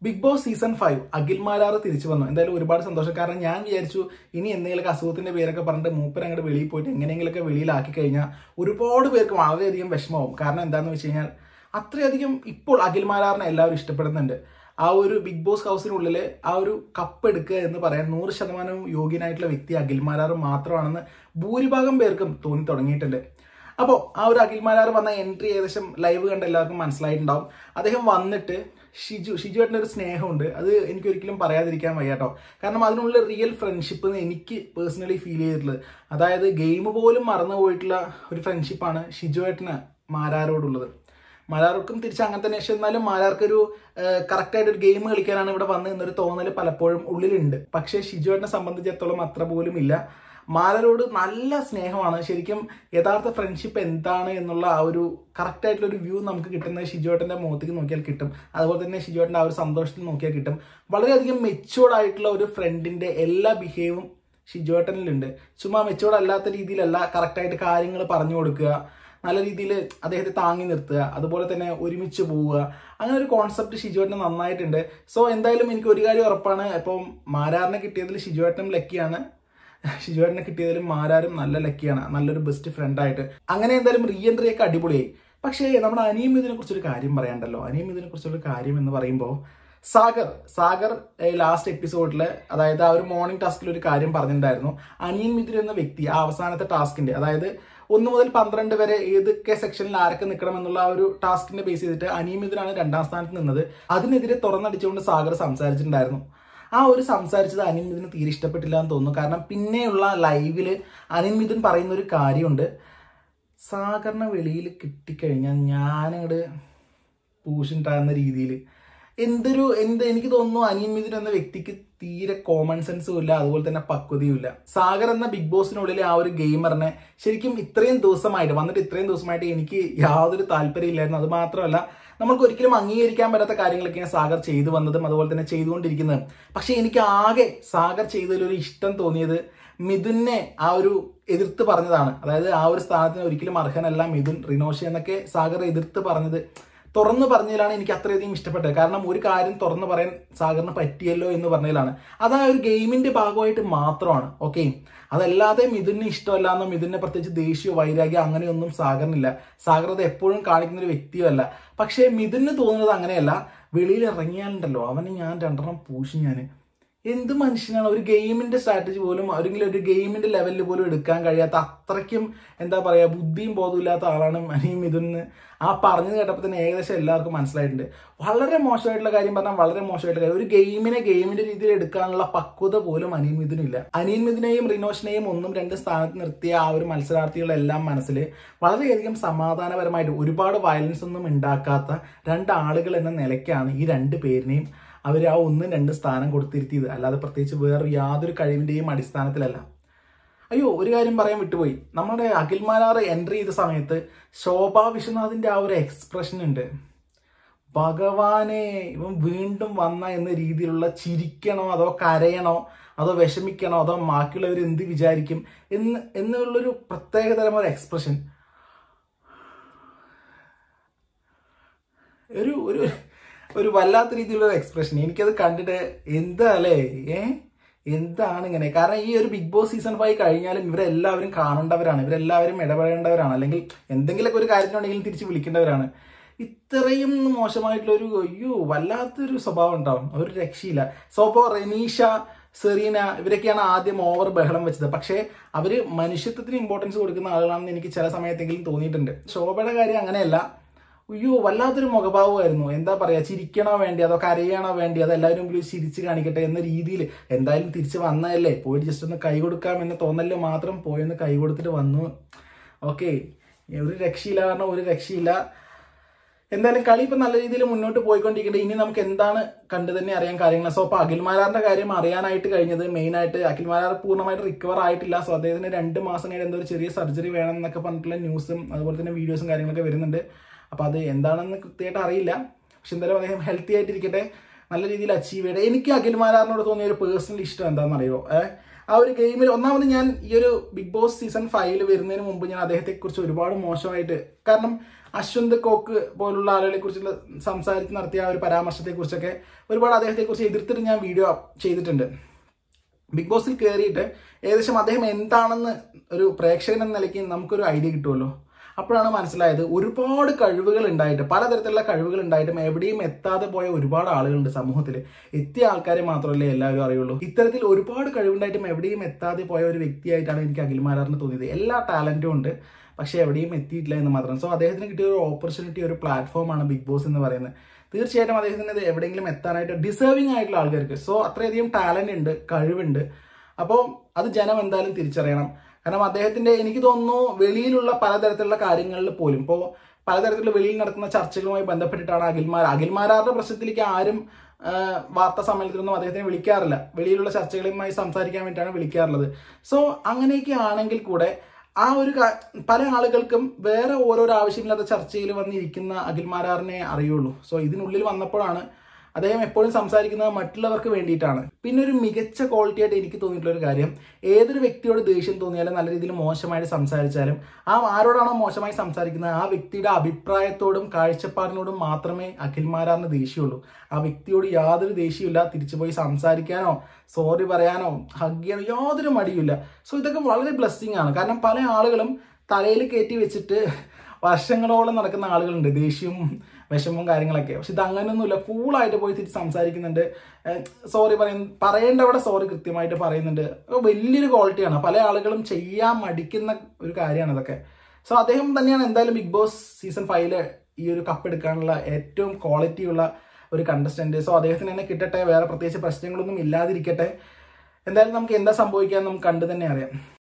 big Boss season five Akhil Marar തിരിച്ചു വന്നു എന്തായാലും ഒരുപാട് സന്തോഷം കാരണം ഞാൻ വിചാരിച്ചു ഇനി എന്തെങ്കിലുമൊക്കെ അസുഖത്തിന്റെ പേരൊക്കെ പറഞ്ഞിട്ട് മൂപ്പർ അങ്ങോട്ട് വെളിയിൽ പോയിട്ട് എങ്ങനെയെങ്കിലുമൊക്കെ വെളിയിലാക്കി കഴിഞ്ഞാൽ ഒരുപാട് പേർക്ക് വളരെയധികം വിഷമമാവും കാരണം എന്താണെന്ന് വെച്ച് കഴിഞ്ഞാൽ അത്രയധികം ഇപ്പോൾ അഖിൽ മാലാറിനെ എല്ലാവരും ഇഷ്ടപ്പെടുന്നുണ്ട് ആ ഒരു ബിഗ് ബോസ് ഹൗസിനുള്ളിൽ ആ ഒരു കപ്പ് എടുക്കുക എന്ന് പറയാൻ നൂറ് ശതമാനവും യോഗ്യനായിട്ടുള്ള വ്യക്തി അഖിൽ മാലാർ മാത്രമാണെന്ന് ഭൂരിഭാഗം പേർക്കും തോന്നി തുടങ്ങിയിട്ടുണ്ട് അപ്പോൾ ആ ഒരു അഖിൽ മാലാർ വന്ന എൻട്രി ഏകദേശം ലൈവ് കണ്ട എല്ലാവർക്കും മനസ്സിലായിട്ടുണ്ടാവും അദ്ദേഹം വന്നിട്ട് ഷിജു ഷിജു ഏട്ടൻ്റെ ഒരു സ്നേഹമുണ്ട് അത് എനിക്ക് ഒരിക്കലും പറയാതിരിക്കാൻ വയ്യ കേട്ടോ കാരണം അതിനുള്ള റിയൽ ഫ്രണ്ട്ഷിപ്പ് എന്ന് എനിക്ക് പേഴ്സണലി ഫീൽ ചെയ്തിട്ടുള്ളത് അതായത് ഗെയിം പോലും മറന്നു പോയിട്ടുള്ള ഒരു ഫ്രണ്ട്ഷിപ്പാണ് ഷിജു ഏട്ടന് മാരാരോടുള്ളത് മാരാർക്കും തിരിച്ച് അങ്ങനെ തന്നെ പക്ഷെ എന്നാലും മാരാർക്കൊരു കറക്റ്റായിട്ട് ഒരു ഗെയിം കളിക്കാനാണ് ഇവിടെ വന്നത് എന്നൊരു തോന്നൽ പലപ്പോഴും ഉള്ളിലുണ്ട് പക്ഷേ ഷിജുവേട്ടനെ സംബന്ധിച്ചിടത്തോളം അത്ര പോലും ഇല്ല മാലരോട് നല്ല സ്നേഹമാണ് ശരിക്കും യഥാർത്ഥ ഫ്രണ്ട്ഷിപ്പ് എന്താണ് എന്നുള്ള ആ ഒരു കറക്റ്റ് ആയിട്ടുള്ള ഒരു വ്യൂ നമുക്ക് കിട്ടുന്നത് ഷിജുവേട്ടന്റെ മുഖത്തേക്ക് നോക്കിയാൽ കിട്ടും അതുപോലെ തന്നെ ഷിജുവേട്ടന്റെ ആ ഒരു സന്തോഷത്തിൽ നോക്കിയാൽ കിട്ടും വളരെയധികം മെച്ചുവേർഡ് ആയിട്ടുള്ള ഒരു ഫ്രണ്ടിന്റെ എല്ലാ ബിഹേവും ഷിജുവേട്ടനിലുണ്ട് ചുമ്മാ മെച്ചുവേർഡ് അല്ലാത്ത രീതിയിലല്ല കറക്റ്റായിട്ട് കാര്യങ്ങൾ പറഞ്ഞു കൊടുക്കുക നല്ല രീതിയിൽ അദ്ദേഹത്തെ താങ്ങി നിർത്തുക അതുപോലെ തന്നെ ഒരുമിച്ച് പോവുക അങ്ങനെ ഒരു കോൺസെപ്റ്റ് ഷിജുവേട്ടന് നന്നായിട്ടുണ്ട് സോ എന്തായാലും എനിക്ക് ഒരു കാര്യം ഉറപ്പാണ് ഇപ്പം മാരാറിനെ കിട്ടിയതിൽ ഷിജുവേട്ടനും ലക്കിയാണ് ഷിജുവേട്ടനെ കിട്ടിയതിലും മാരാരും നല്ല ലക്കിയാണ് നല്ലൊരു ബെസ്റ്റ് ഫ്രണ്ടായിട്ട് അങ്ങനെ എന്തായാലും റീ എൻട്രി ഒക്കെ അടിപൊളിയായി പക്ഷേ നമ്മുടെ അനിയം ഇതിനെ കുറിച്ചൊരു കാര്യം പറയാണ്ടല്ലോ അനിയം ഇതിനെ കുറിച്ചൊരു കാര്യം എന്ന് പറയുമ്പോൾ സാഗർ സാഗർ ലാസ്റ്റ് എപ്പിസോഡിൽ അതായത് ആ ഒരു മോർണിംഗ് ടാസ്കിൽ ഒരു കാര്യം പറഞ്ഞിട്ടുണ്ടായിരുന്നു അനിയൻ മിഥുൻ എന്ന വ്യക്തി ആ അവസാനത്തെ ടാസ്കിന്റെ അതായത് ഒന്ന് മുതൽ പന്ത്രണ്ട് വരെ ഏതൊക്കെ സെക്ഷനിൽ ആരൊക്കെ നിൽക്കണം എന്നുള്ള ആ ഒരു ടാസ്കിനെ ബേസ് ചെയ്തിട്ട് അനിയൻ മിഥുനാണ് രണ്ടാം സ്ഥാനത്ത് നിന്നത് അതിനെതിരെ തുറന്നടിച്ചുകൊണ്ട് സാഗർ സംസാരിച്ചിട്ടുണ്ടായിരുന്നു ആ ഒരു സംസാരിച്ചത് അനിൽ മിഥുന് തീരെ ഇഷ്ടപ്പെട്ടില്ല എന്ന് തോന്നുന്നു കാരണം പിന്നെയുള്ള ലൈവില് അനിൽ മിഥുൻ പറയുന്ന ഒരു കാര്യമുണ്ട് സാഗറിനെ വെളിയിൽ കിട്ടിക്കഴിഞ്ഞാൽ ഞാനങ്ങട് പൂശുണ്ടാകുന്ന രീതിയിൽ എന്തൊരു എന്ത് എനിക്ക് തോന്നുന്നു അനിയൻ മിഥുൻ എന്ന വ്യക്തിക്ക് തീരെ കോമൺ സെൻസും ഇല്ല അതുപോലെ തന്നെ പക്വതയും ഇല്ല സാഗർ എന്ന ബിഗ് ബോസിനുള്ളിലെ ആ ഒരു ഗെയിമറിനെ ശരിക്കും ഇത്രയും ദിവസമായിട്ട് വന്നിട്ട് ഇത്രയും ദിവസമായിട്ട് എനിക്ക് യാതൊരു താല്പര്യമില്ലായിരുന്നു അത് മാത്രമല്ല നമ്മൾക്ക് ഒരിക്കലും അംഗീകരിക്കാൻ പറ്റാത്ത കാര്യങ്ങളൊക്കെയാണ് സാഗർ ചെയ്തു വന്നതും അതുപോലെ തന്നെ ചെയ്തുകൊണ്ടിരിക്കുന്നതും പക്ഷെ എനിക്ക് ആകെ സാഗർ ചെയ്തതിൽ ഒരു ഇഷ്ടം തോന്നിയത് മിഥുനെ ആ ഒരു എതിർത്ത് പറഞ്ഞതാണ് അതായത് ആ ഒരു സ്ഥാനത്തിന് ഒരിക്കലും അർഹനല്ല മിഥുൻ റിനോഷ എന്നൊക്കെ സാഗർ എതിർത്ത് പറഞ്ഞത് തുറന്നു പറഞ്ഞതിലാണ് എനിക്ക് അത്രയധികം ഇഷ്ടപ്പെട്ടത് കാരണം ഒരു കാര്യം തുറന്നു പറയാൻ സാഗറിന് പറ്റിയല്ലോ എന്ന് പറഞ്ഞതിലാണ് അത് ആ ഒരു ഗെയിമിന്റെ ഭാഗമായിട്ട് മാത്രമാണ് ഓക്കെ അതല്ലാതെ മിഥുന് ഇഷ്ടമല്ലാന്നോ മിഥുനെ പ്രത്യേകിച്ച് ദേഷ്യമോ വൈരാഗ്യം അങ്ങനെയൊന്നും സാഗറിനില്ല സാഗർ അത് എപ്പോഴും കാണിക്കുന്ന ഒരു വ്യക്തിയല്ല പക്ഷേ മിഥുന് തോന്നുന്നത് അങ്ങനെയല്ല വെളിയിൽ ഇറങ്ങിയാലുണ്ടല്ലോ അവന് ഞാൻ രണ്ടെണ്ണം പൂശി ഞാൻ എന്ത് മനുഷ്യനാണ് ഒരു ഗെയിമിന്റെ സ്ട്രാറ്റജി പോലും അല്ലെങ്കിൽ ഒരു ഗെയിമിന്റെ ലെവലിൽ പോലും എടുക്കാൻ കഴിയാത്ത അത്രയ്ക്കും എന്താ പറയാ ബുദ്ധിയും ബോധവും ഇല്ലാത്ത ആളാണ് അനിയും ഇതെന്ന് ആ പറഞ്ഞത് കേട്ടപ്പോൾ തന്നെ ഏകദേശം എല്ലാവർക്കും മനസ്സിലായിട്ടുണ്ട് വളരെ മോശമായിട്ടുള്ള കാര്യം പറഞ്ഞാൽ വളരെ മോശമായിട്ടുള്ള കാര്യം ഒരു ഗെയിമിനെ ഗെയിമിന്റെ രീതിയിൽ എടുക്കാനുള്ള പക്വത പോലും അനിയൻ മിഥുനില്ല അനിയൻ മിഥുനെയും റിനോഷിനെയും ഒന്നും രണ്ട് സ്ഥാനത്ത് നിർത്തിയ ആ ഒരു മത്സരാർത്ഥികളെല്ലാം മനസ്സിൽ വളരെയധികം സമാധാനപരമായിട്ട് ഒരുപാട് വയലൻസ് ഒന്നും ഉണ്ടാക്കാത്ത രണ്ടാളുകൾ എന്ന നിലയ്ക്കാണ് ഈ രണ്ട് പേരിനെയും അവർ ആ ഒന്നും രണ്ട് സ്ഥാനം കൊടുത്തിരുത്തിയത് അല്ലാതെ പ്രത്യേകിച്ച് വേറെ യാതൊരു കഴിവിന്റെയും അടിസ്ഥാനത്തിലല്ല അയ്യോ ഒരു കാര്യം പറയാൻ വിട്ടുപോയി നമ്മുടെ അഖിൽമാരാറ് എൻട്രി ചെയ്ത സമയത്ത് ശോഭ വിശ്വനാഥിന്റെ ആ ഒരു എക്സ്പ്രഷൻ ഉണ്ട് ഭഗവാനെ ഇവൻ വീണ്ടും വന്ന എന്ന രീതിയിലുള്ള ചിരിക്കണോ അതോ കരയണോ അതോ വിഷമിക്കണോ അതോ ബാക്കിയുള്ളവർ എന്ത് വിചാരിക്കും എന്ന് എന്നുള്ളൊരു പ്രത്യേകതരം ഒരു എക്സ്പ്രഷൻ ഒരു ഒരു ഒരു വല്ലാത്ത രീതിയിലുള്ള എക്സ്പ്രഷൻ എനിക്കത് കണ്ടിട്ട് എന്താ അല്ലേ ഏ എന്താണ് ഇങ്ങനെ കാരണം ഈ ഒരു ബിഗ് ബോസ് സീസൺ ഫൈവ് കഴിഞ്ഞാലും ഇവരെല്ലാവരും കാണേണ്ടവരാണ് ഇവരെല്ലാവരും ഇടപെടേണ്ടവരാണ് അല്ലെങ്കിൽ എന്തെങ്കിലുമൊക്കെ ഒരു കാര്യത്തിനുണ്ടെങ്കിലും തിരിച്ച് വിളിക്കേണ്ടവരാണ് ഇത്രയും മോശമായിട്ടുള്ള ഒരു അയ്യോ വല്ലാത്തൊരു സ്വഭാവം ഉണ്ടാവും ഒരു രക്ഷയില്ല സോപ്പോ റെനീഷ സെറീന ഇവരൊക്കെയാണ് ആദ്യം ഓവർ ബഹളം വെച്ചത് പക്ഷേ അവര് മനുഷ്യത്വത്തിന് ഇമ്പോർട്ടൻസ് കൊടുക്കുന്ന ആളുകളാണെന്ന് എനിക്ക് ചില സമയത്തെങ്കിലും തോന്നിയിട്ടുണ്ട് ശോഭയുടെ കാര്യം അങ്ങനെയല്ല അയ്യോ വല്ലാത്തൊരു മുഖഭാവമായിരുന്നു എന്താ പറയാ ചിരിക്കണോ വേണ്ടി അതോ കരയണോ വേണ്ടി അത് എല്ലാവരും മുമ്പിൽ ചിരിച്ച് കാണിക്കട്ടെ എന്ന രീതിയിൽ എന്തായാലും തിരിച്ച് വന്നതല്ലേ പോയിട്ട് ജസ്റ്റ് ഒന്ന് കൈ കൊടുക്കാം എന്ന തോന്നലിൽ മാത്രം പോയൊന്ന് കൈ കൊടുത്തിട്ട് വന്നു ഓക്കെ ഒരു രക്ഷയില്ല കാരണം ഒരു രക്ഷയില്ല എന്തായാലും കളി ഇപ്പൊ നല്ല രീതിയിൽ മുന്നോട്ട് പോയിക്കൊണ്ടിരിക്കുന്നുണ്ട് ഇനി നമുക്ക് എന്താണ് കണ്ടു തന്നെ അറിയാൻ കാര്യങ്ങൾ സോ അപ്പൊ അഖിൽമാരാറിന്റെ കാര്യം അറിയാനായിട്ട് കഴിഞ്ഞത് മെയിൻ ആയിട്ട് അഖിൽമാരാർ പൂർണ്ണമായിട്ട് റിക്കവർ ആയിട്ടില്ല സോ അദ്ദേഹത്തിന് രണ്ട് മാസം കഴിഞ്ഞ് എന്തോ ഒരു ചെറിയ സർജറി വേണം എന്നൊക്കെ പറഞ്ഞിട്ടുള്ള ന്യൂസും അതുപോലെ തന്നെ വീഡിയോസും കാര്യങ്ങളൊക്കെ വരുന്നുണ്ട് അപ്പൊ അത് എന്താണെന്ന് കൃത്യമായിട്ട് അറിയില്ല പക്ഷെ എന്തായാലും അദ്ദേഹം ഹെൽത്തി ആയിട്ടിരിക്കട്ടെ നല്ല രീതിയിൽ അച്ചീവ് ചെയ്യട്ടെ എനിക്ക് അഖിൽമാരാറിനോട് തോന്നിയ ഒരു പേഴ്സണൽ ഇഷ്ടം എന്താണെന്ന് അറിയോ ഏഹ് ആ ഒരു ഗെയിമിൽ ഒന്നാമത് ഞാൻ ഈ ഒരു ബിഗ് ബോസ് സീസൺ ഫൈവിൽ വരുന്നതിന് മുമ്പ് ഞാൻ അദ്ദേഹത്തെ കുറിച്ച് ഒരുപാട് മോശമായിട്ട് കാരണം അശ്വന്ത് കോക്ക് പോലുള്ള ആളുകളെ കുറിച്ചുള്ള സംസാരിച്ച് നടത്തിയ ആ ഒരു പരാമർശത്തെ കുറിച്ചൊക്കെ ഒരുപാട് അദ്ദേഹത്തെ കുറിച്ച് എതിർത്തിട്ട് ഞാൻ വീഡിയോ ചെയ്തിട്ടുണ്ട് ബിഗ് ബോസിൽ കയറിയിട്ട് ഏകദേശം അദ്ദേഹം എന്താണെന്ന് ഒരു പ്രേക്ഷകൻ എന്ന നിലയ്ക്ക് നമുക്കൊരു ഐഡിയ കിട്ടുമല്ലോ അപ്പോഴാണ് മനസ്സിലായത് ഒരുപാട് കഴിവുകൾ ഉണ്ടായിട്ട് പലതരത്തിലുള്ള കഴിവുകൾ ഉണ്ടായിട്ടും എവിടെയും എത്താതെ പോയ ഒരുപാട് ആളുകളുണ്ട് സമൂഹത്തിൽ എത്തിയ ആൾക്കാരെ മാത്രമല്ലേ എല്ലാവരും അറിയുള്ളൂ ഇത്തരത്തിൽ ഒരുപാട് കഴിവുണ്ടായിട്ടും എവിടെയും എത്താതെ പോയ ഒരു വ്യക്തിയായിട്ടാണ് എനിക്ക് അഖിൽമാരാറിന് തോന്നിയത് എല്ലാ ടാലന്റും ഉണ്ട് പക്ഷേ എവിടെയും എത്തിയിട്ടില്ല എന്ന് മാത്രം സോ അദ്ദേഹത്തിന് കിട്ടിയ ഒരു ഓപ്പർച്യൂണിറ്റി ഒരു പ്ലാറ്റ്ഫോമാണ് ബിഗ് ബോസ് എന്ന് പറയുന്നത് തീർച്ചയായിട്ടും അദ്ദേഹത്തിന് ഇത് എവിടെയെങ്കിലും എത്താനായിട്ട് ഡിസേർവിംഗ് ആയിട്ടുള്ള ആൾക്കാർക്ക് സോ അത്രയധികം ടാലന്റ് ഉണ്ട് കഴിവുണ്ട് അപ്പോൾ അത് ജനം എന്തായാലും തിരിച്ചറിയണം കാരണം അദ്ദേഹത്തിന്റെ എനിക്ക് തോന്നുന്നു വെളിയിലുള്ള പലതരത്തിലുള്ള കാര്യങ്ങളിൽ പോലും ഇപ്പോൾ പലതരത്തിലുള്ള വെളിയിൽ നടക്കുന്ന ചർച്ചകളുമായി ബന്ധപ്പെട്ടിട്ടാണ് അഖിൽമാർ അഖിൽമാരാറുടെ പ്രശ്നത്തിലേക്ക് ആരും ആ, വാർത്താ സമ്മേളനത്തിലൊന്നും അദ്ദേഹത്തിനെ വിളിക്കാറില്ല വെളിയിലുള്ള ചർച്ചകളുമായി സംസാരിക്കാൻ വേണ്ടിയിട്ടാണ് വിളിക്കാറുള്ളത് സോ അങ്ങനെയൊക്കെ ആണെങ്കിൽ കൂടെ ആ ഒരു കാ- പല ആളുകൾക്കും വേറെ ഓരോരോ ആവശ്യമില്ലാത്ത ചർച്ചയിൽ വന്നിരിക്കുന്ന അഖിൽമാരാറിനെ അറിയുള്ളൂ സോ ഇതിനുള്ളിൽ വന്നപ്പോഴാണ് അദ്ദേഹം എപ്പോഴും സംസാരിക്കുന്നത് മറ്റുള്ളവർക്ക് വേണ്ടിയിട്ടാണ് പിന്നെ ഒരു മികച്ച ക്വാളിറ്റി ആയിട്ട് എനിക്ക് തോന്നിയിട്ടുള്ള ഒരു കാര്യം ഏതൊരു വ്യക്തിയോട് ദേഷ്യം തോന്നിയാലും നല്ല രീതിയിൽ മോശമായിട്ട് സംസാരിച്ചാലും ആ ആരോടാണോ മോശമായി സംസാരിക്കുന്നത് ആ വ്യക്തിയുടെ അഭിപ്രായത്തോടും കാഴ്ചപ്പാടിനോടും മാത്രമേ അഖിൽമാരാറിന് ദേഷ്യമുള്ളൂ ആ വ്യക്തിയോട് യാതൊരു ദേഷ്യമില്ല തിരിച്ചു പോയി സംസാരിക്കാനോ സോറി പറയാനോ ഹഗ് ചെയ്യാനോ യാതൊരു മടിയില്ല സോ ഇതൊക്കെ വളരെ ബ്ലെസ്സിങ് ആണ് കാരണം പല ആളുകളും തലയിൽ കയറ്റി വെച്ചിട്ട് വർഷങ്ങളോളം നടക്കുന്ന ആളുകളുണ്ട് ദേഷ്യവും വിഷമവും കാര്യങ്ങളൊക്കെ പക്ഷെ ഇത് അങ്ങനെയൊന്നുമില്ല കൂളായിട്ട് പോയി തിരിച്ച് സംസാരിക്കുന്നുണ്ട് സോറി പറയുന്ന പറയേണ്ടവിടെ സോറി കൃത്യമായിട്ട് പറയുന്നുണ്ട് അത് വലിയൊരു ക്വാളിറ്റിയാണ് പല ആളുകളും ചെയ്യാൻ മടിക്കുന്ന ഒരു കാര്യമാണ് ഇതൊക്കെ സോ അദ്ദേഹം തന്നെയാണ് എന്തായാലും ബിഗ് ബോസ് സീസൺ ഫൈവില് ഈ ഒരു കപ്പ് എടുക്കാനുള്ള ഏറ്റവും ക്വാളിറ്റിയുള്ള ഒരു കണ്ടസ്റ്റന്റ് സോ അദ്ദേഹത്തിന് തന്നെ കിട്ടട്ടെ വേറെ പ്രത്യേകിച്ച് പ്രശ്നങ്ങളൊന്നും ഇല്ലാതിരിക്കട്ടെ എന്തായാലും നമുക്ക് എന്താ സംഭവിക്കാൻ നമുക്ക് കണ്ടു തന്നെ അറിയാം